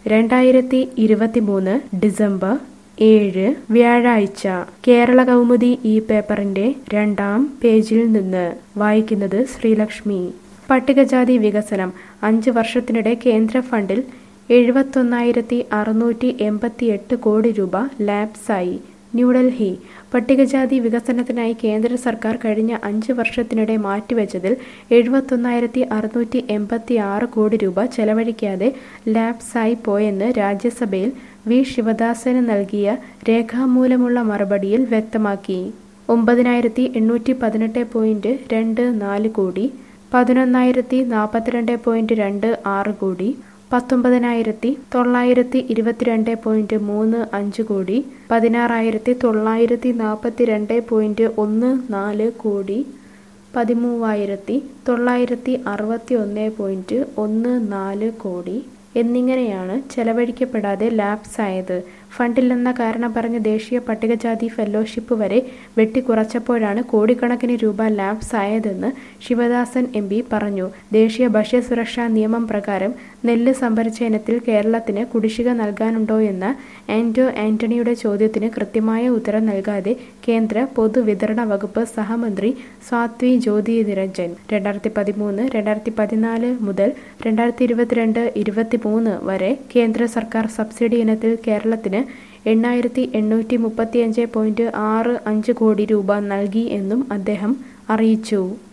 രണ്ടായിരത്തി ഇരുപത്തിമൂന്ന് ഡിസംബർ ഏഴ് വ്യാഴാഴ്ച കേരള കൗമുദി ഈ പേപ്പറിന്റെ രണ്ടാം പേജിൽ നിന്ന് വായിക്കുന്നത് ശ്രീലക്ഷ്മി പട്ടികജാതി വികസനം അഞ്ച് വർഷത്തിനിടെ കേന്ദ്ര ഫണ്ടിൽ എഴുപത്തൊന്നായിരത്തി അറുന്നൂറ്റി എൺപത്തിയെട്ട് കോടി രൂപ ലാപ്സായി ന്യൂഡൽഹി പട്ടികജാതി വികസനത്തിനായി കേന്ദ്ര സർക്കാർ കഴിഞ്ഞ അഞ്ച് വർഷത്തിനിടെ മാറ്റിവെച്ചതിൽ എഴുപത്തൊന്നായിരത്തി അറുന്നൂറ്റി എൺപത്തി ആറ് കോടി രൂപ ചെലവഴിക്കാതെ ലാപ്സായി പോയെന്ന് രാജ്യസഭയിൽ വി ശിവദാസന് നൽകിയ രേഖാമൂലമുള്ള മറുപടിയിൽ വ്യക്തമാക്കി ഒമ്പതിനായിരത്തി എണ്ണൂറ്റി പതിനെട്ട് പോയിന്റ് രണ്ട് നാല് കോടി പതിനൊന്നായിരത്തി നാൽപ്പത്തിരണ്ട് പോയിന്റ് രണ്ട് ആറ് കോടി പത്തൊമ്പതിനായിരത്തി തൊള്ളായിരത്തി ഇരുപത്തിരണ്ട് പോയിന്റ് മൂന്ന് അഞ്ച് കോടി പതിനാറായിരത്തി തൊള്ളായിരത്തി നാൽപ്പത്തി രണ്ട് പോയിന്റ് ഒന്ന് നാല് കോടി പതിമൂവായിരത്തി തൊള്ളായിരത്തി അറുപത്തി ഒന്ന് പോയിന്റ് ഒന്ന് നാല് കോടി എന്നിങ്ങനെയാണ് ചെലവഴിക്കപ്പെടാതെ ലാപ്സായത് ഫണ്ടില്ലെന്ന കാരണം പറഞ്ഞ് ദേശീയ പട്ടികജാതി ഫെലോഷിപ്പ് വരെ വെട്ടിക്കുറച്ചപ്പോഴാണ് കോടിക്കണക്കിന് രൂപ ലാപ്സായതെന്ന് ശിവദാസൻ എം പി പറഞ്ഞു ദേശീയ ഭക്ഷ്യസുരക്ഷാ നിയമം പ്രകാരം നെല്ല് സംഭരിച്ച ഇനത്തിൽ കേരളത്തിന് കുടിശ്ശിക നൽകാനുണ്ടോയെന്ന ആന്റോ ആന്റണിയുടെ ചോദ്യത്തിന് കൃത്യമായ ഉത്തരം നൽകാതെ കേന്ദ്ര പൊതുവിതരണ വകുപ്പ് സഹമന്ത്രി സ്വാത്വി ജ്യോതി നിരഞ്ജൻ രണ്ടായിരത്തി പതിമൂന്ന് രണ്ടായിരത്തി പതിനാല് മുതൽ രണ്ടായിരത്തി ഇരുപത്തിരണ്ട് ഇരുപത്തിമൂന്ന് വരെ കേന്ദ്ര സർക്കാർ സബ്സിഡി ഇനത്തിൽ കേരളത്തിന് എണ്ണായിരത്തി എണ്ണൂറ്റി മുപ്പത്തിയഞ്ച് പോയിന്റ് ആറ് അഞ്ച് കോടി രൂപ നൽകി എന്നും അദ്ദേഹം അറിയിച്ചു